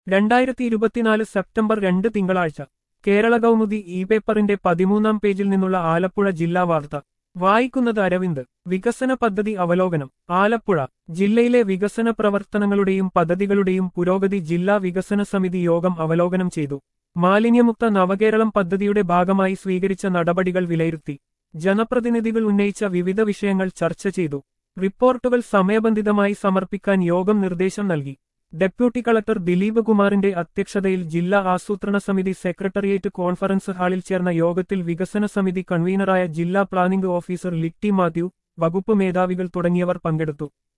രണ്ടായിരത്തി ഇരുപത്തിനാല് സെപ്റ്റംബർ രണ്ട് തിങ്കളാഴ്ച കേരള കൗമുദി ഇ പേപ്പറിന്റെ പതിമൂന്നാം പേജിൽ നിന്നുള്ള ആലപ്പുഴ ജില്ലാ വാർത്ത വായിക്കുന്നത് അരവിന്ദ് വികസന പദ്ധതി അവലോകനം ആലപ്പുഴ ജില്ലയിലെ വികസന പ്രവർത്തനങ്ങളുടെയും പദ്ധതികളുടെയും പുരോഗതി ജില്ലാ വികസന സമിതി യോഗം അവലോകനം ചെയ്തു മാലിന്യമുക്ത നവകേരളം പദ്ധതിയുടെ ഭാഗമായി സ്വീകരിച്ച നടപടികൾ വിലയിരുത്തി ജനപ്രതിനിധികൾ ഉന്നയിച്ച വിവിധ വിഷയങ്ങൾ ചർച്ച ചെയ്തു റിപ്പോർട്ടുകൾ സമയബന്ധിതമായി സമർപ്പിക്കാൻ യോഗം നിർദ്ദേശം നൽകി ഡെപ്യൂട്ടി കളക്ടർ ദിലീപ് കുമാറിന്റെ അധ്യക്ഷതയിൽ ജില്ലാ ആസൂത്രണ സമിതി സെക്രട്ടേറിയറ്റ് കോൺഫറൻസ് ഹാളിൽ ചേർന്ന യോഗത്തിൽ വികസന സമിതി കൺവീനറായ ജില്ലാ പ്ലാനിംഗ് ഓഫീസർ ലിറ്റി മാത്യു വകുപ്പ് മേധാവികൾ തുടങ്ങിയവർ പങ്കെടുത്തു